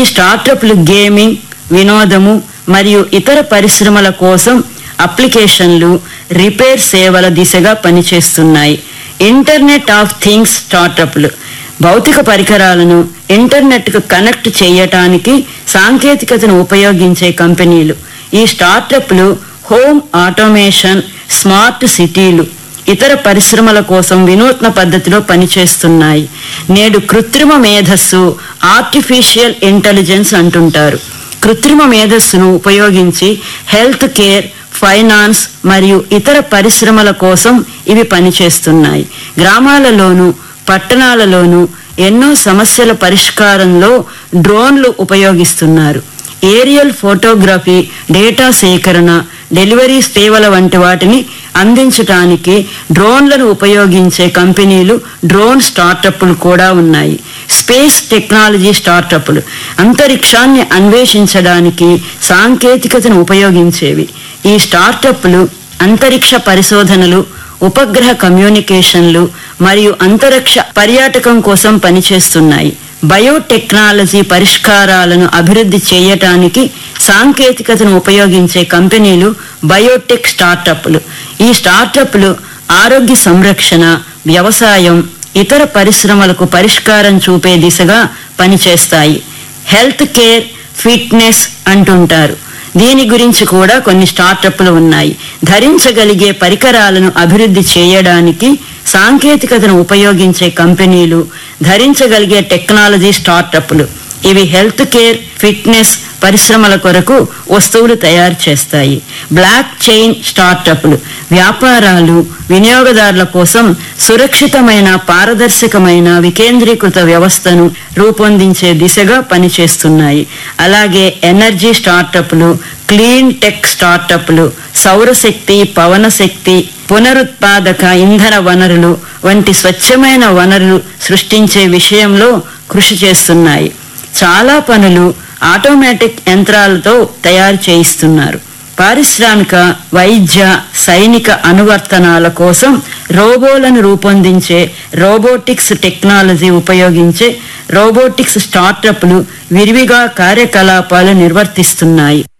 ఈ స్టార్టప్లు గేమింగ్ వినోదము మరియు ఇతర పరిశ్రమల కోసం అప్లికేషన్లు రిపేర్ సేవల దిశగా పనిచేస్తున్నాయి ఇంటర్నెట్ ఆఫ్ థింగ్స్ స్టార్టప్లు భౌతిక పరికరాలను ఇంటర్నెట్కు కనెక్ట్ చేయటానికి సాంకేతికతను ఉపయోగించే కంపెనీలు ఈ స్టార్టప్లు హోమ్ ఆటోమేషన్ స్మార్ట్ సిటీలు ఇతర పరిశ్రమల కోసం వినూత్న పద్ధతిలో పనిచేస్తున్నాయి నేడు కృత్రిమ మేధస్సు ఆర్టిఫిషియల్ ఇంటెలిజెన్స్ అంటుంటారు కృత్రిమ మేధస్సును ఉపయోగించి హెల్త్ కేర్ ఫైనాన్స్ మరియు ఇతర పరిశ్రమల కోసం ఇవి పనిచేస్తున్నాయి గ్రామాలలోను పట్టణాలలోను ఎన్నో సమస్యల పరిష్కారంలో డ్రోన్లు ఉపయోగిస్తున్నారు ఏరియల్ ఫోటోగ్రఫీ డేటా సేకరణ డెలివరీ సేవల వంటి వాటిని అందించటానికి డ్రోన్లను ఉపయోగించే కంపెనీలు డ్రోన్ స్టార్టప్లు కూడా ఉన్నాయి స్పేస్ టెక్నాలజీ స్టార్టప్లు అంతరిక్షాన్ని అన్వేషించడానికి సాంకేతికతను ఉపయోగించేవి ఈ స్టార్టప్లు అంతరిక్ష పరిశోధనలు ఉపగ్రహ కమ్యూనికేషన్లు మరియు అంతరిక్ష పర్యాటకం కోసం పనిచేస్తున్నాయి బయోటెక్నాలజీ పరిష్కారాలను అభివృద్ధి చేయటానికి సాంకేతికతను ఉపయోగించే కంపెనీలు బయోటెక్ స్టార్టప్లు ఈ స్టార్టప్లు ఆరోగ్య సంరక్షణ వ్యవసాయం ఇతర పరిశ్రమలకు పరిష్కారం చూపే దిశగా పనిచేస్తాయి హెల్త్ కేర్ ఫిట్నెస్ అంటుంటారు దీని గురించి కూడా కొన్ని స్టార్టప్లు ఉన్నాయి ధరించగలిగే పరికరాలను అభివృద్ధి చేయడానికి సాంకేతికతను ఉపయోగించే కంపెనీలు ధరించగలిగే టెక్నాలజీ స్టార్టప్లు ఇవి హెల్త్ కేర్ ఫిట్నెస్ పరిశ్రమల కొరకు వస్తువులు తయారు చేస్తాయి బ్లాక్ చైన్ స్టార్టప్లు వ్యాపారాలు వినియోగదారుల కోసం సురక్షితమైన పారదర్శకమైన వికేంద్రీకృత వ్యవస్థను రూపొందించే దిశగా పనిచేస్తున్నాయి అలాగే ఎనర్జీ స్టార్టప్లు క్లీన్ టెక్ స్టార్టప్లు సౌరశక్తి పవన శక్తి పునరుత్పాదక ఇంధన వనరులు వంటి స్వచ్ఛమైన వనరులు సృష్టించే విషయంలో కృషి చేస్తున్నాయి చాలా పనులు ఆటోమేటిక్ యంత్రాలతో తయారు చేయిస్తున్నారు పారిశ్రామిక వైద్య సైనిక అనువర్తనాల కోసం రోబోలను రూపొందించే రోబోటిక్స్ టెక్నాలజీ ఉపయోగించే రోబోటిక్స్ స్టార్టప్లు విరివిగా కార్యకలాపాలు నిర్వర్తిస్తున్నాయి